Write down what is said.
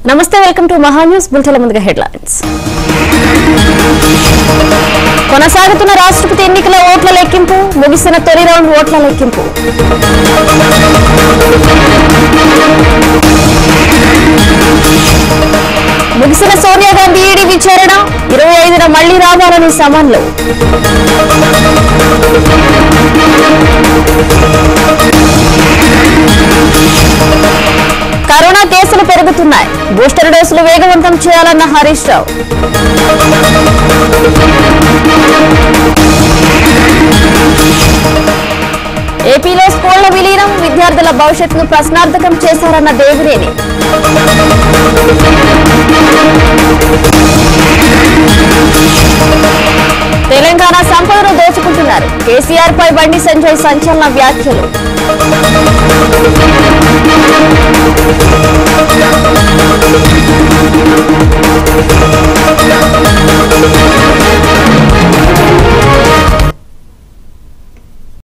నమస్తే welcome to Maha news బులెటిన్ల ముందుగా హెడ్లైన్స్ కొనసాగుతున్న రాష్ట్రపతి ఎన్నికల ఓట్ల లెక్కింపు ముగిసిన తొలి రౌండ్ ఓట్ల లెక్కింపు ముగిసిన సోనియా గాంధీ ఈడీ విచారణ ఇరవై ఐదున మళ్లీ రావాలని సమన్లు కరోనా కేసులు పెరుగుతున్నాయి బూస్టర్ డోసులు వేగవంతం చేయాలన్న హరీష్ రావు ఏపీలో స్కూళ్ల విలీనం విద్యార్థుల భవిష్యత్తును ప్రశ్నార్థకం చేశారన్న దేవినేని తెలంగాణ సంపదను దోచుకుంటున్నారు కేసీఆర్ పై బండి సంజయ్ సంచలన వ్యాఖ్యలు